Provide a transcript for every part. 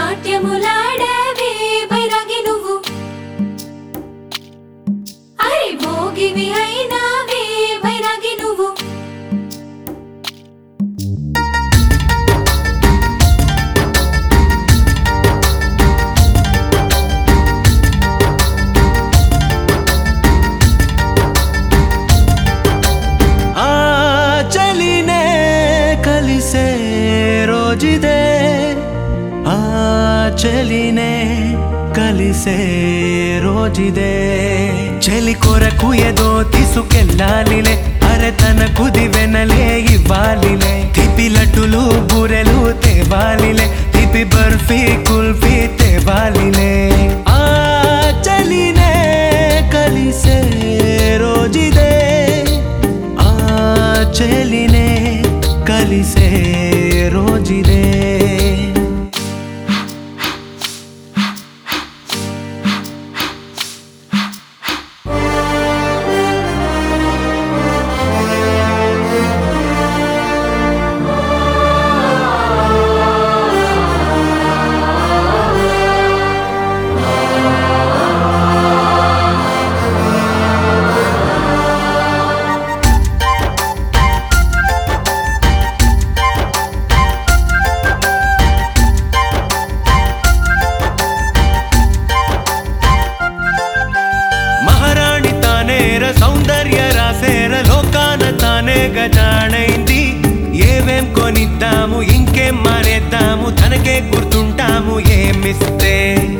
నాట్యములాడవే బైరాగి నువ్వు అరే భోగివి అయినావే బైరాగి నువ్వు ಆ ಚಲಿನೇ ಕಲಿಸೆ ರೋಜಿದೆ ಆ ಚಲಿನೇ కలిసే రోజుదే చెలి కొరకు ఏదో తీసుకెళ్ళాలిలే అరే తన కుది వెనలే ఇవ్వాలిలే తిపి లడ్డులు బూరెలు తేవాలిలే తిపి బర్ఫీ కుల్ఫీ తేవాలిలే ఆ చలినే కలిసే రోజుదే ఆ చెలినే కలిసే రోజుదే మహారాణి తానేర సౌందర్య రాసేర లోకాన తానే గజాణైంది ఏవేం కొనిద్దాము ఇంకేం మానేద్దాము తనకే గుర్తుంటాము ఏమిస్తే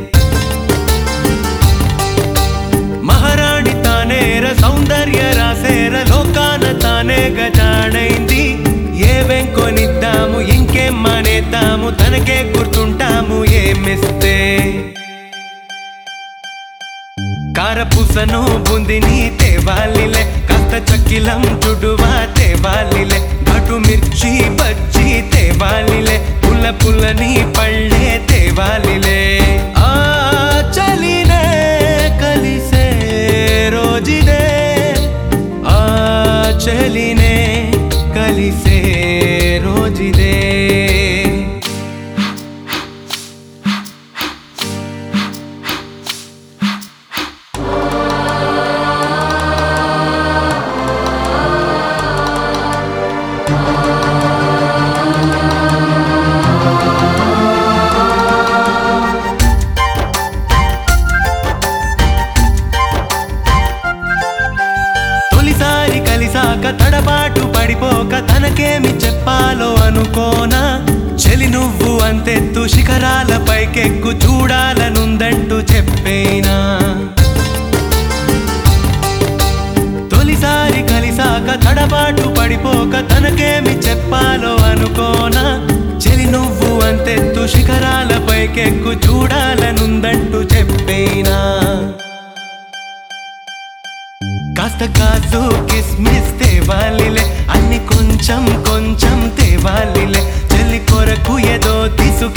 మహారాణి తానేర సౌందర్య రాసేర లోకాన తానే గజాణైంది ఏవేం కొనిద్దాము ఇంకేం మానేద్దాము తనకే గుర్తుంటాము ఏమిస్తే కారపూసను బుందిని తేవాలిలే కాస్త చక్కిలం చుడువా తేవాలిలే ఘటు మిర్చి బజ్జి తేవాలిలే పుల్ల పుల్లని పళ్ళే తేవాలిలే ఆ చలినే కలిసే రోజుదే ఆ చలినే కలిసే రోజుదే తొలిసారి కలిసాక తడబాటు పడిపోక తనకేమి చెప్పాలో అనుకోనా చెలి నువ్వు అంతెత్తు శిఖరాల పైకెక్కు చూడాలనుందంటూ చెప్పేనా తొలిసారి కలిసాక తడబాటు పడిపోక తనకేమి చెప్పాలో అనుకోనా చెలి నువ్వు అంతెత్తు శిఖరాల పైకెక్కు చూడాలనుందంటూ చెప్పేనా కాస్త కాసు కిస్మిస్ తేవాలిలే అన్ని కొంచెం కొంచెం తేవాలిలే చెల్లి కొరకు ఏదో తీసుకు